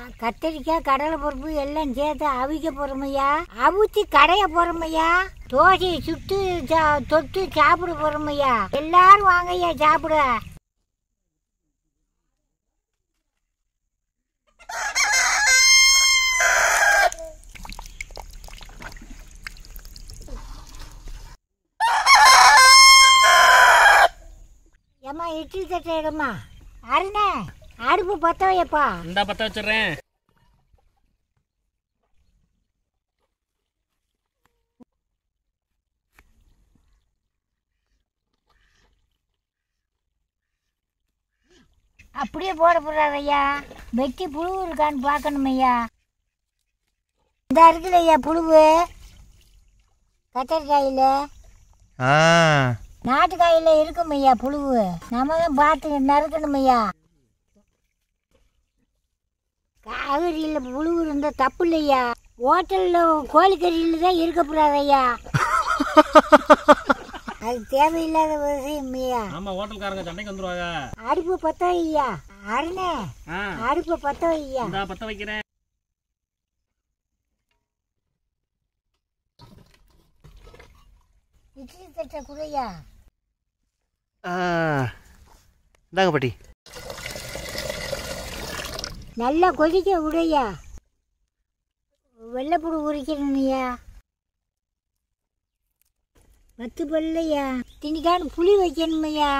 கத்திரிக்காய் கடலை பருப்பு எல்லாம் சேர்த்து அவிக்க போறோமையா அவிச்சு கடைய போறோமையா தோசையை சுட்டு சா- தொட்டு சாப்பிட போறோமையா எல்லாரும் வாங்கய்யா சாப்பிட ஏம்மா இட்லி தட்டை இடமா அருணே அடுப்பு பத்த வையப்பா இந்தா பற்ற வச்சிடுறேன் அப்படியே போட போறாரு ஐயா வெட்டி புழு இருக்கான்னு பார்க்கணும் ஐயா இந்த இருக்குல்ல ஐயா புழுவு கத்தரிக்காயில் ஆ நாட்டுக்காயில் இருக்கும் ஐயா புழுவு நம்ம தான் பார்த்து நறுக்கணும் ஐயா காவிரியில் புழு இருந்தால் தப்பு இல்லையா ஹோட்டலில் கோழிக்கறியில் தான் இருக்கக்கூடாது ஐயா அது தேவையில்லாத விஷயம் ஐயா ஆமா ஹோட்டல்காரங்க சண்டைக்கு வந்துருவாங்க அடுப்பு பத்த ஐயா அருணே ஆ அடுப்பு பத்த ஐயா இந்தா பற்ற வைக்கிறேன் இட்லி தட்டை குறையா ஆ இந்தாங்க பாட்டி நல்லா கொதிக்க விடையா வெள்ளைப்புடு உரிக்கணும்யா பத்து பல்லையா திணிக்கான புளி வைக்கணுமையா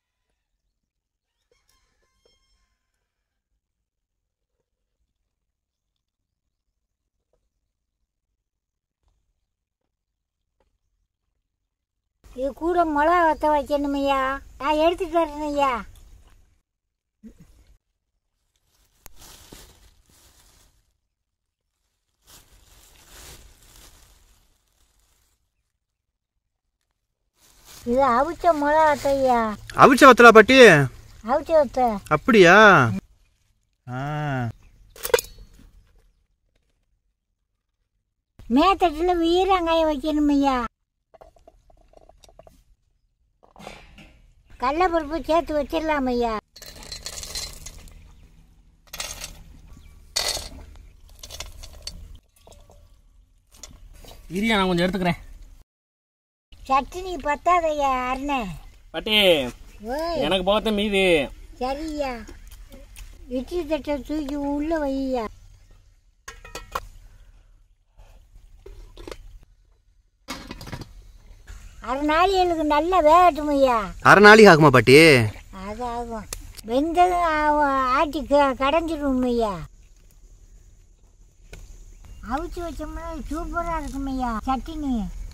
இது கூட மிளகா வத்த வைக்கணுமையா நான் எடுத்துட்டு வரேன் ஐயா இது அவிச்ச மிளகா வத்தையா அவிச்ச வத்தலா பாட்டி அவிச்ச வத்த அப்படியா ஆ மேத்தட்டில் வீரங்காயம் வைக்கணும் ஐயா கடலப்பருப்பு சேர்த்து வச்சிடலாம் ஐயா இரியா நான் கொஞ்சம் எடுத்துக்கிறேன் சட்னி பத்தாதையா அருணே பாட்டி ஓய் எனக்கு போகத்த மீதி சரியா இட்லி தட்டை தூக்கி உள்ள வையா அரை நாளைகளுக்கு நல்லா வேகட்டும் ஐயா அரை நாளைக்கு ஆகுமா பாட்டி அது ஆகும் வெந்ததும் ஆ- ஆட்டி க கடைஞ்சிடும் ஐயா அவிச்சு வச்சோம்னா சூப்பராக இருக்கும் ஐயா சட்னி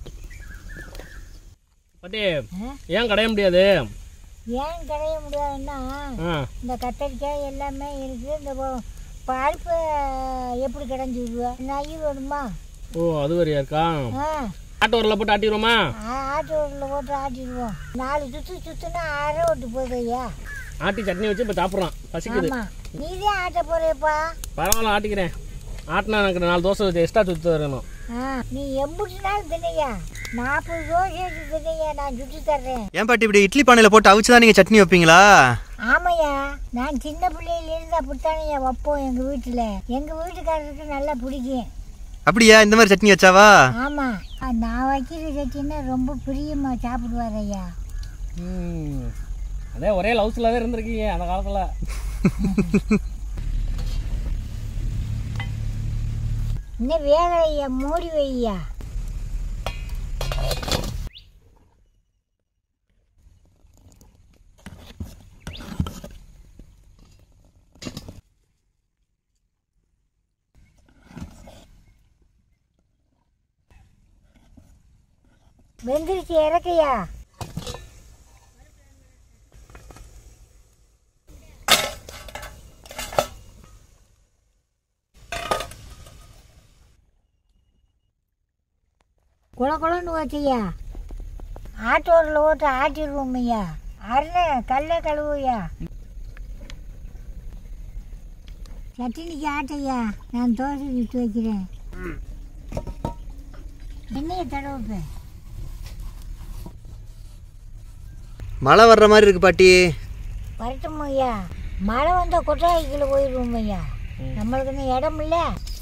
பாட்டி ஆ? ஏன் கடைய முடியாது ஏன் கடைய முடியாதுன்னா ஆ இந்த கத்தரிக்காய் எல்லாமே இருக்குது இந்த ப- பருப்பு எப்படி கடைஞ்சி விடுவேன் நகி வேணுமா ஓ அது வரையா இருக்கா ஆ ஆட்டு உரல போட்டு ஆட்டிடுவோமா ஆ- ஆட்டு உரலில் போட்டு ஆட்டிடுவோம் நாலு சுற்று சுற்றுனா அரை ஓட்டு போகுது ஐயா ஆட்டி சட்னி வச்சு இப்போ சாப்பிட்றான் பசிக்குது ஆமாம் நீதே ஆட்ட போறியப்பா பரவாயில்ல ஆட்டிக்கிறேன் ஆட்டினா எனக்கு நாலு தோசை வச்சு எக்ஸ்ட்ரா சுற்றி வரணும் ஆ நீ எம்புட்டு நாள் தினையா நாற்பது தோசை தினையா நான் சுட்டு தர்றேன் ஏன் பாட்டி இப்படி இட்லி பானையில் போட்டு அவிச்சு தான் நீங்கள் சட்னி வைப்பீங்களா ஆமாய்யா நான் சின்ன பிள்ளையிலேருந்து அப்படித்தானேயா வைப்போம் எங்கள் வீட்டில் எங்கள் வீட்டுக்காரருக்கு நல்லா பிடிக்கும் அப்படியா இந்த மாதிரி சட்னி வச்சாவா ஆமாம் நான் வைக்கிற சட்டின்னா ரொம்ப பிரியமாக சாப்பிடுவார் ஐயா ம் அதே ஒரே லவ்ஸில் தான் இருந்திருக்கீங்க அந்த காலத்தில் இன்னும் வேக ஐயா மூடி வையா வெந்திரிச்சு இறக்கையா குள குளன்னு வச்சியா ஆட்டோரில் ஓட்டு ஆட்டிடுவோம் ஐயா அருணே கல்ல கழுவுயா சட்டினிக்கு ஆட்டையா நான் தோசை விட்டு வைக்கிறேன் எண்ணெயை தடவைப்பேன் மழை வர்ற மாதிரி இருக்கு பாட்டி வரட்டும் ஐயா மழை வந்தால் கொட்டாய்க்குள்ள போயிடுவோம் ஐயா நம்மளுக்குன்னு இடம் இல்ல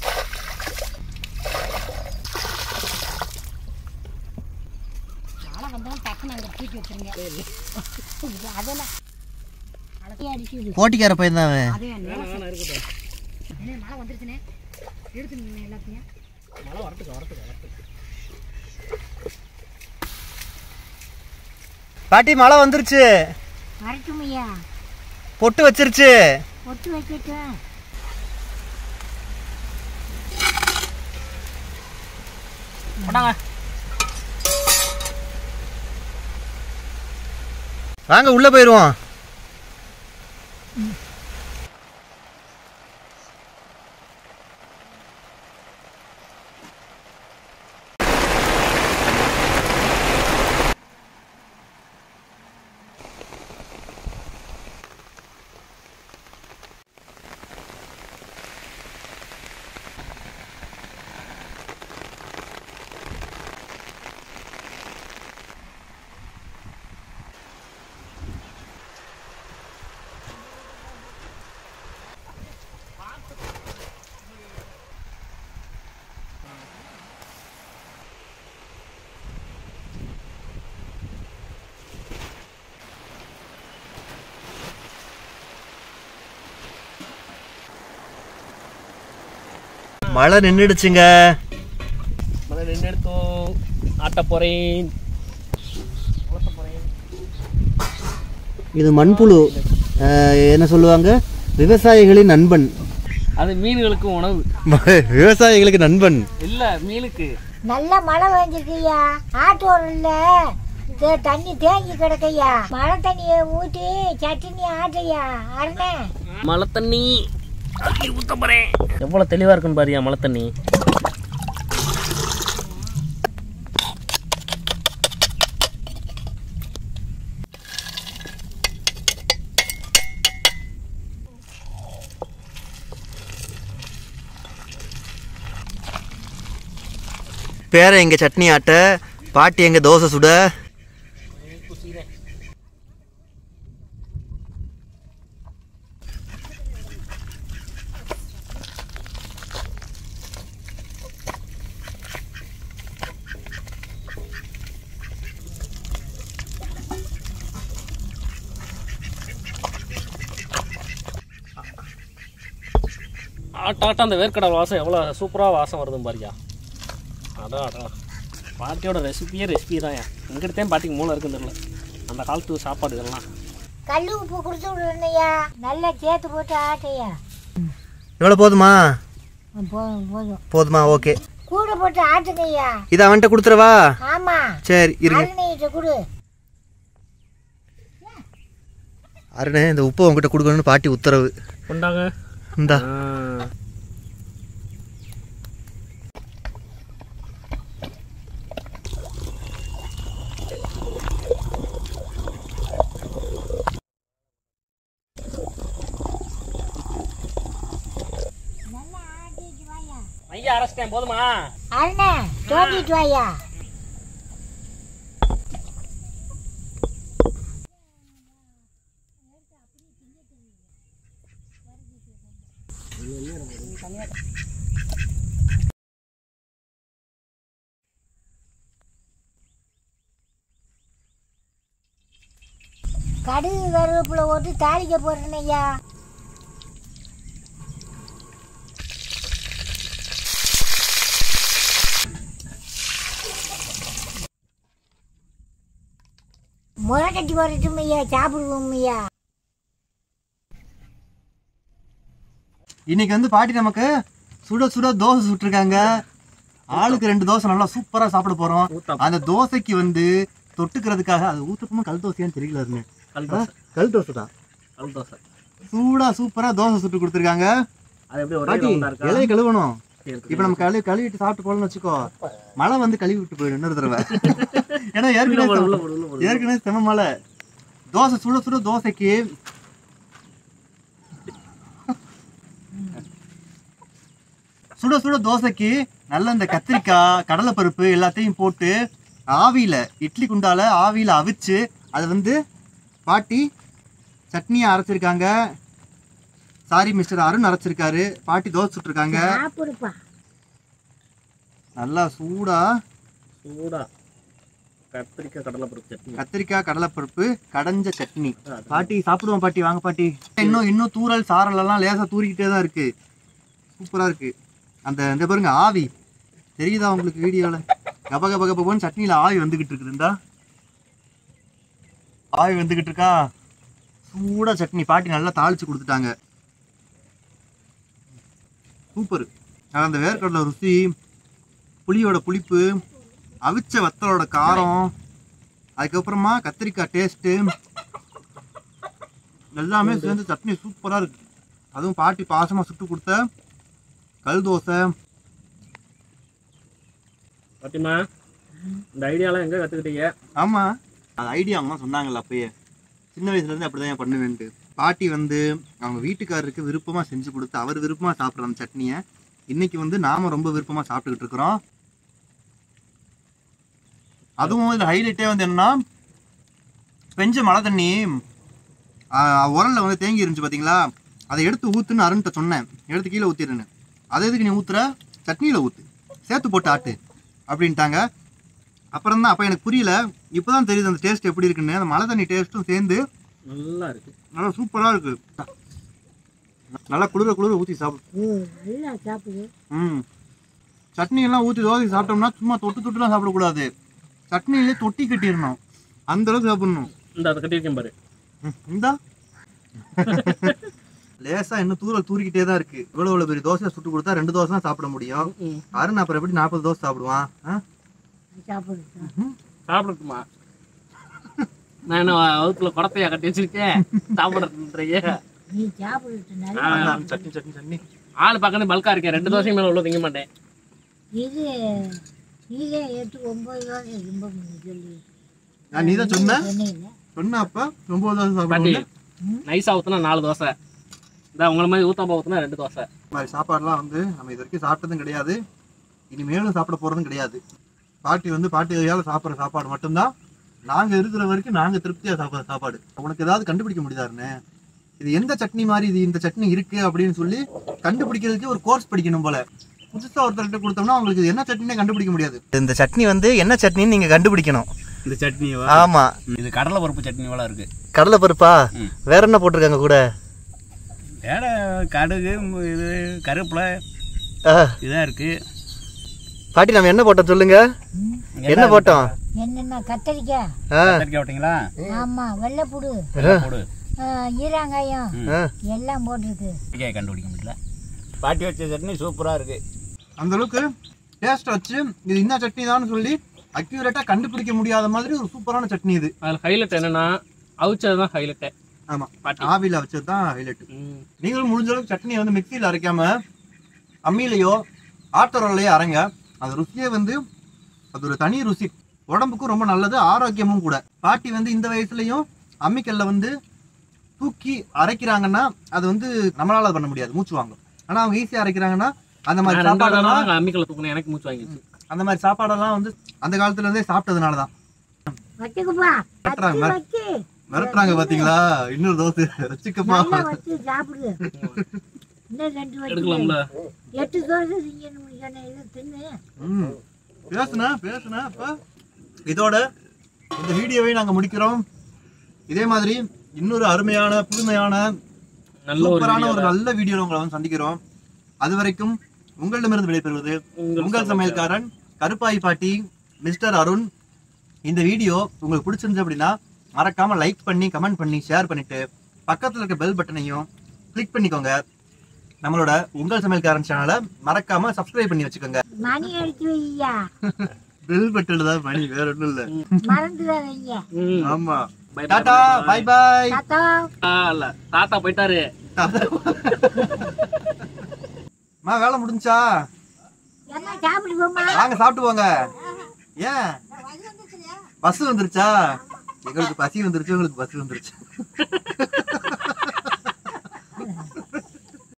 மழை வந்தாலும் டக்குன்னு அங்கே தூக்கி வச்சிருங்க அதெல்லாம் அழகே அடிச்சுது போட்டிக்கார பையன் தான் அவன் அதே மழை வந்துருச்சுனே எடுத்துருங்க எல்லாத்தையும் மழை வரட்டுக்கு வரட்டுக்கு வரட்டுக்கு பாட்டி மழை வந்துருச்சு வரட்டும் ஐயா பொட்டு வச்சிருச்சு ஒட்டு வச்சுட்டேன் கொண்டாங்க வாங்க உள்ள போயிருவோம் மழை நின்றுடுச்சுங்க மழை நின்று எடுத்தோம் ஆட்ட போகிறேன் வளர்த்த போகிறேன் இது மண்புழு அஹ், என்ன சொல்லுவாங்க விவசாயிகளின் நண்பன் அது மீன்களுக்கு உணவு விவசாயிகளுக்கு நண்பன் இல்லை மீனுக்கு நல்ல மழை பெஞ்சிருக்குய்யா ஆட்டோரில் தண்ணி தேங்கி கிடக்கையா மழை தண்ணியை ஊற்றி சட்னி ஆட்டையா அருணே மழை தண்ணி ஊற்ற போகிறேன் எவ்வளோ தெளிவாக இருக்குன்னு பாரியா மழை தண்ணி பேர எங்க சட்னி ஆட்ட பாட்டி எங்க தோசை சுட ஆட்ட ஆட்ட அந்த வேர்க்கடல் வாசம் எவ்வளோ சூப்பராக வாசம் வருதுன்னு பாரியா அதான் அதான் பாட்டியோட ரெசிபியே ரெசிபி தான் எங்கிட்டே பாட்டிக்கு மூளை இருக்குன்னு தெரியல அந்த காலத்து சாப்பாடு இதெல்லாம் கல் உப்பு கொடுத்து விடுறேன்னையா நல்லா சேர்த்து போட்டு ஆட்டையா இவ்வளோ போதுமா போதும் போதும் போதுமா ஓகே கூட போட்டு ஆட்டுங்கய்யா இதை அவன்கிட்ட கொடுத்துறவா ஆமா சரி இருங்க அருணையிட்ட கொடு அருணே இந்த உப்பு உங்ககிட்ட கொடுக்கணும்னு பாட்டி உத்தரவு கொண்டாங்க இந்தா ஆ. ஐயா அரைச்சிட்டேன் போதுமா அருணே தோண்டிட்டு வாயா கடுகு கருவேப்பிலை போட்டு தாளிக்க போடுறேன் ஐயா முறை கட்டி வரட்டும் ஐயா சாப்பிடுவோம் ஐயா இன்னைக்கு வந்து பாட்டி நமக்கு சுட சுட தோசை சுட்டிருக்காங்க ஆளுக்கு ரெண்டு தோசை நல்லா சூப்பரா சாப்பிட போறோம் ஊத்தப்பம். அந்த தோசைக்கு வந்து தொட்டுக்கிறதுக்காக அது ஊத்தப்பமா கல் தோசையான்னு தெரியல அதுன்னு. கல் ஆ, தோசை கல் தோசை தான் கல் தோசை சூடா சூப்பரா தோசை சுட்டு கொடுத்துருக்காங்க அது எப்படி ஒரே பாட்டி ரவுண்டா இருக்கா இலையை கழுவணும் சரி, இப்ப நம்ம கழுவி கழுவிட்டு சாப்பிட்டு போலன்னு வச்சுக்கோ மழை வந்து கழுவி விட்டு போயிடும் இன்னொரு தடவை ஏன்னா ஏற்கனவே உள்ள செம- போடு, உள்ள போடு. ஏற்கனவே செம மழை தோசை சுட சுட தோசைக்கு சுட சுட தோசைக்கு நல்ல இந்த கத்திரிக்காய் கடலைப்பருப்பு எல்லாத்தையும் போட்டு ஆவியில இட்லி குண்டால ஆவியில அவிச்சு அதை வந்து பாட்டி சட்னியை அரைச்சிருக்காங்க சாரி மிஸ்டர் அருண் அரைச்சிருக்காரு பாட்டி தோசை சுட்டுருக்காங்க சாப்பிடுப்பா நல்லா சூடா சூடா கத்திரிக்காய் கடலைப்பருப்பு சட்னி கத்திரிக்காய் கடலைப்பருப்பு கடைஞ்ச சட்னி பாட்டி சாப்பிடுவோம் பாட்டி வாங்க பாட்டி இன்னும் இன்னும் தூறல் சாரல் எல்லாம் லேசா தூரிக்கிட்டே தான் இருக்கு சூப்பரா இருக்கு அந்த இந்த பாருங்க ஆவி தெரியுதா உங்களுக்கு வீடியோல கப கப கபன்னு சட்னியில ஆவி வந்துகிட்டு இருக்குது இந்தா ஆவி வந்துகிட்டு இருக்கா சூடா சட்னி பாட்டி நல்லா தாளிச்சு கொடுத்துட்டாங்க சூப்பர் அந்த வேர்க்கடலை ருசி புளியோட புளிப்பு அவிச்ச வத்தலோட காரம் அதுக்கப்புறமா கத்திரிக்காய் டேஸ்ட்டு எல்லாமே சேர்ந்து சட்னி சூப்பராக இருக்கு அதுவும் பாட்டி பாசமாக சுட்டு கொடுத்த கல் தோசை பாத்திமா இந்த ஐடியாலாம் எங்க கத்துக்கிட்டீங்க ஆமாம் அது ஐடியா அம்மா சொன்னாங்கல்ல அப்பயே சின்ன வயசுலேருந்து அப்படி தான் பண்ணுவேன்ட்டு பாட்டி வந்து அவங்க வீட்டுக்காரருக்கு விருப்பமாக செஞ்சு கொடுத்து அவர் விருப்பமாக சாப்பிட்ற அந்த சட்னியை இன்னைக்கு வந்து நாம ரொம்ப விருப்பமாக சாப்பிட்டுக்கிட்டு இருக்கிறோம் அதுவும் இதில் ஹைலைட்டே வந்து என்னன்னா பெஞ்ச மழை தண்ணி உரல்ல வந்து தேங்கி இருந்துச்சு பார்த்தீங்களா அதை எடுத்து ஊத்துன்னு அருண்கிட்ட சொன்னேன் எடுத்து கீழே ஊற்றிடுன்னு அதை எதுக்கு நீ ஊத்துற சட்னியில் ஊற்று சேர்த்து போட்டு ஆட்டு அப்படின்ட்டாங்க அப்புறம் தான் அப்போ எனக்கு புரியல இப்போ தான் தெரியுது அந்த டேஸ்ட் எப்படி இருக்குன்னு அந்த மழை தண்ணி டேஸ்ட்டும் சேர்ந்து நல்லா இருக்கு நல்லா சூப்பராக இருக்கு நல்லா குளிர குளிர ஊற்றி சாப்பிடு நல்லா சாப்பிடு ம் சட்னி எல்லாம் ஊற்றி தோசை சாப்பிட்டோம்னா சும்மா தொட்டு தொட்டுலாம் சாப்பிடக்கூடாது சட்னியிலே தொட்டி கட்டிடணும் அந்த அளவுக்கு சாப்பிடணும் இந்த அதை கட்டியிருக்கேன் பாரு ம், இந்தா லேசா இன்னும் தூரல் தூரிக்கிட்டே தான் இருக்கு இவ்வளவு இவ்வளவு பெரிய தோசை சுட்டு கொடுத்தா ரெண்டு தோசை தான் சாப்பிட முடியும் அருண் அப்புறம் எப்படி நாற்பது தோசை சாப்பிடுவான் ஆ? சாப்பிடு சாப்பிடட்டுமா நான் என்ன வகுப்புல குடத்தையா கட்டி வச்சிருக்கேன் சாப்பிடுறேன்றீங்க நீ சாப்பிடுட்டு நல்லா ஆ. அண்ணா, சட்னி சட்னி சட்னி ஆள் பக்கத்து பல்கா இருக்கேன் ரெண்டு தோசைக்கு மேல உள்ள திங்க மாட்டேன் இது நீதே எட்டு ஒன்பது ரூபா ரொம்ப சொல்லி நான் நீ தான் சொன்ன சொன்னீங்க சொன்ன அப்ப ஒன்பது தோசை பாட்டி சாப்பிடுவோம் நைஸா ஊத்துனா நாலு தோசை இந்த உங்களை மாதிரி ஊத்தாப்பா ஊத்துனா ரெண்டு தோசை இந்த மாதிரி சாப்பாடுலாம் வந்து நம்ம இது வரைக்கும் சாப்பிட்டதும் கிடையாது இனிமேலும் சாப்பிட போறதும் கிடையாது பாட்டி வந்து பாட்டி கையால சாப்பிட்ற சாப்பாடு மட்டும்தான் நாங்க இருக்கிற வரைக்கும் நாங்க திருப்தியா சாப்பிட்ற சாப்பாடு உனக்கு ஏதாவது கண்டுபிடிக்க முடியுதாருன்னு இது எந்த சட்னி மாதிரி இது இந்த சட்னி இருக்கு அப்படின்னு சொல்லி கண்டுபிடிக்கிறதுக்கு ஒரு கோர்ஸ் படிக்கணும் போல புதுசா ஒருத்தர்கிட்ட கொடுத்தோம்னா உங்களுக்கு இது என்ன சட்னினே கண்டுபிடிக்க முடியாது இந்த சட்னி வந்து என்ன சட்னின்னு நீங்க கண்டுபிடிக்கணும் இந்த சட்னிவா ஆமா இது கடலை பருப்பு சட்னி போல இருக்கு கடலை பருப்பா ம். வேற என்ன போட்டிருக்காங்க கூட வேற கடுகு மு- இது கருவேப்பிலை இதான் இருக்கு பாட்டி நம்ம என்ன போட்டோம் சொல்லுங்க என்ன போட்டோம் என்னென்ன கத்தரிக்காய் கத்திரிக்காய் விட்டீங்களா ஆமா வெள்ளைப்புடு போடு ஆ, ஈரங்காயம் ஆ. எல்லாம் போட்டிருக்கு கத்திரிக்காய் கண்டுபிடிக்க முடியல பாட்டி வச்ச சட்னி சூப்பரா இருக்கு அந்த அளவுக்கு டேஸ்ட் வச்சு இது என்ன சட்னி தான் சொல்லி அக்யூரேட்டா கண்டுபிடிக்க முடியாத மாதிரி ஒரு சூப்பரான சட்னி இது அதுல ஹைலைட் என்னன்னா அவிச்சது தான் ஹைலைட்டே ஆமா பாட்டி ஆவில வச்சது தான் ஹைலைட் ம். நீங்களும் முடிஞ்ச அளவுக்கு சட்னியை வந்து மிக்சியில் அரைக்காம அம்மியிலையோ ஆட்டரோலையோ அரைங்க அந்த ருசியே வந்து அது ஒரு தனி ருசி உடம்புக்கும் ரொம்ப நல்லது ஆரோக்கியமும் கூட பாட்டி வந்து இந்த வயசுலயும் அம்மிக்கல்ல வந்து தூக்கி அரைக்கிறாங்கன்னா அது வந்து நம்மளால அது பண்ண முடியாது மூச்சு வாங்கும் ஆனா அவங்க ஈஸியா அரைக்கிறாங்கன்னா அந்த நான் மாதிரி ரெண்டாவது சாப்பாடெல்லாம் நாள் அம்மிக்கல்ல தூக்குனேன் எனக்கு மூச்சு வாங்கிடுச்சு அந்த மாதிரி சாப்பாடெல்லாம் வந்து அந்த காலத்துல இருந்தே சாப்பிட்டதுனால தான் வச்சுக்குப்பா கட்டுறாங்க வச்சு வச்சு மிரட்டுறாங்க பாத்தீங்களா இன்னொரு தோசை வச்சுக்கப்பா நல்லா வச்சு சாப்பிடு இன்னும் ரெண்டு வச்சு எடுக்கலாம்ல எட்டு தோசை திங்கணும் சொன்னேன் இதை தின்னு ம் பேசுனா பேசுனா அப்ப இதோட இந்த வீடியோவை நாங்க முடிக்கிறோம் இதே மாதிரி இன்னொரு அருமையான புதுமையான நல்ல ஒரு சூப்பரான video ஒரு நல்ல வீடியோல உங்களை வந்து சந்திக்கிறோம் அது வரைக்கும் உங்களிடமிருந்து விடைபெறுவது உங்கள் உங்கள் சமையல்காரன் கருப்பாய் பாட்டி மிஸ்டர் அருண் இந்த வீடியோ உங்களுக்கு பிடிச்சிருந்துச்சு அப்படின்னா மறக்காம லைக் பண்ணி கமெண்ட் பண்ணி ஷேர் பண்ணிட்டு பக்கத்துல இருக்க பெல் பட்டனையும் கிளிக் பண்ணிக்கோங்க நம்மளோட உங்கள் சமையல்காரன் சேனலை மறக்காம சப்ஸ்கிரைப் பண்ணி வச்சுக்கோங்க மணி அடிச்சு வையா பெல் பட்டன் தான் மணி வேற ஒண்ணும் இல்ல மறந்துடாத வைங்க ம். ஆமா Bye, bye, டாடா bye, bye. பை பாய் தாத்தா ஆ, இல்ல தாத்தா போயிட்டாரு மா வேலை முடிஞ்சா என்ன சாப்பிட்டு போமா வாங்க சாப்பிட்டு போங்க ஏன் பஸ் வந்துருச்சா எங்களுக்கு பசி வந்துருச்சு உங்களுக்கு பஸ் வந்துருச்சு